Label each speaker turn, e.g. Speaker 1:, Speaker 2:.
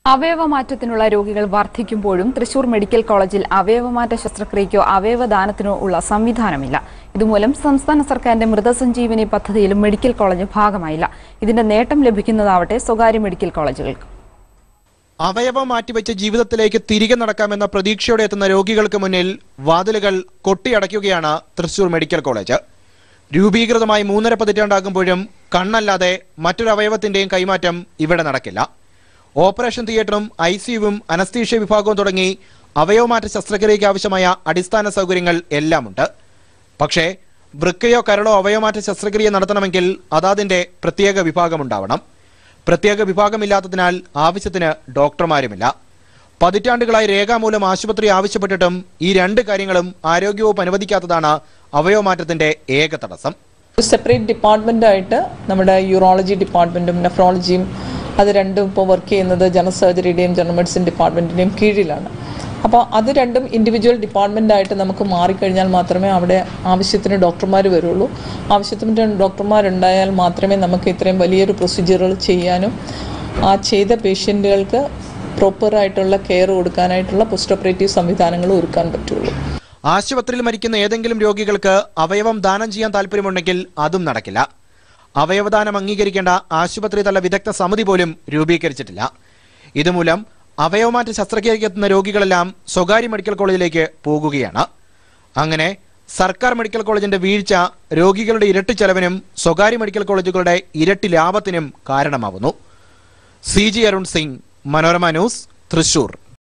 Speaker 1: അവയവമാറ്റത്തിനുള്ള രോഗികൾ വർദ്ധിക്കുമ്പോഴും തൃശൂർ മെഡിക്കൽ കോളേജിൽ അവയവമാറ്റ ശസ്ത്രക്രിയയ്ക്കോ അവയവദാനത്തിനോ ഉള്ള സംവിധാനമില്ല ഇതുമൂലം സംസ്ഥാന സർക്കാരിന്റെ മൃതസഞ്ജീവനി പദ്ധതിയിലും മെഡിക്കൽ കോളേജ് ഭാഗമായില്ല ഇതിന്റെ നേട്ടം ലഭിക്കുന്നതാവട്ടെ സ്വകാര്യ മെഡിക്കൽ കോളേജുകൾക്ക്
Speaker 2: അവയവം മാറ്റിവെച്ച് ജീവിതത്തിലേക്ക് തിരികെ നടക്കാമെന്ന പ്രതീക്ഷയോടെ എത്തുന്ന രോഗികൾക്ക് മുന്നിൽ വാതിലുകൾ കൊട്ടിയടയ്ക്കുകയാണ് തൃശൂർ മെഡിക്കൽ കോളേജ് രൂപീകൃതമായി മൂന്നര പതിറ്റാണ്ടാകുമ്പോഴും കണ്ണല്ലാതെ മറ്റൊരു അവയവത്തിന്റെയും കൈമാറ്റം ഇവിടെ നടക്കില്ല ഓപ്പറേഷൻ തിയേറ്ററും ഐ സിയുവും അനസ്തീഷ്യ വിഭാഗവും തുടങ്ങി അവയവമാറ്റ ശസ്ത്രക്രിയയ്ക്ക് ആവശ്യമായ അടിസ്ഥാന സൗകര്യങ്ങൾ എല്ലാമുണ്ട് പക്ഷേ വൃക്കയോ കരളോ അവയവമാറ്റ ശസ്ത്രക്രിയ നടത്തണമെങ്കിൽ അതാതിന്റെ പ്രത്യേക വിഭാഗമുണ്ടാവണം പ്രത്യേക വിഭാഗമില്ലാത്തതിനാൽ ആവശ്യത്തിന് ഡോക്ടർമാരുമില്ല പതിറ്റാണ്ടുകളായി രേഖാമൂലം ആശുപത്രി ആവശ്യപ്പെട്ടിട്ടും ഈ രണ്ട് കാര്യങ്ങളും ആരോഗ്യവകുപ്പ് അനുവദിക്കാത്തതാണ് അവയവമാറ്റത്തിന്റെ ഏക തടസ്സം
Speaker 3: സെപ്പറേറ്റ് ഡിപ്പാർട്ട്മെൻ്റായിട്ട് നമ്മുടെ യൂറോളജി ഡിപ്പാർട്ട്മെൻറ്റും നെഫ്രോളജിയും അത് രണ്ടും ഇപ്പോൾ വർക്ക് ചെയ്യുന്നത് ജനറൽ സർജറിയുടെയും ജനറൽ മെഡിസിൻ ഡിപ്പാർട്ട്മെൻറ്റിൻ്റെയും കീഴിലാണ് അപ്പോൾ അത് രണ്ടും ഇൻഡിവിജ്വൽ ഡിപ്പാർട്ട്മെൻ്റായിട്ട് നമുക്ക് മാറിക്കഴിഞ്ഞാൽ മാത്രമേ അവിടെ ആവശ്യത്തിന് ഡോക്ടർമാർ വരുള്ളൂ ആവശ്യത്തിന് ഡോക്ടർമാരുണ്ടായാൽ മാത്രമേ നമുക്ക് ഇത്രയും വലിയൊരു പ്രൊസീജിയറുകൾ ചെയ്യാനും ആ ചെയ്ത പേഷ്യൻറ്റുകൾക്ക് പ്രോപ്പറായിട്ടുള്ള കെയർ കൊടുക്കാനായിട്ടുള്ള പോസ്റ്റ് ഓപ്പറേറ്റീവ് സംവിധാനങ്ങൾ ഒരുക്കാൻ പറ്റുള്ളൂ
Speaker 2: ആശുപത്രിയിൽ മരിക്കുന്ന ഏതെങ്കിലും രോഗികൾക്ക് അവയവം ദാനം ചെയ്യാൻ താല്പര്യമുണ്ടെങ്കിൽ അതും നടക്കില്ല അവയവദാനം അംഗീകരിക്കേണ്ട ആശുപത്രി തല വിദഗ്ധ സമിതി പോലും രൂപീകരിച്ചിട്ടില്ല ഇതുമൂലം അവയവമാറ്റ ശസ്ത്രക്രിയയ്ക്ക് എത്തുന്ന രോഗികളെല്ലാം സ്വകാര്യ മെഡിക്കൽ കോളേജിലേക്ക് പോകുകയാണ് അങ്ങനെ സർക്കാർ മെഡിക്കൽ കോളേജിന്റെ വീഴ്ച രോഗികളുടെ ഇരട്ടി ചെലവിനും സ്വകാര്യ മെഡിക്കൽ കോളേജുകളുടെ ഇരട്ടി ലാഭത്തിനും കാരണമാവുന്നു C G Arun Singh Manorama news Thrissur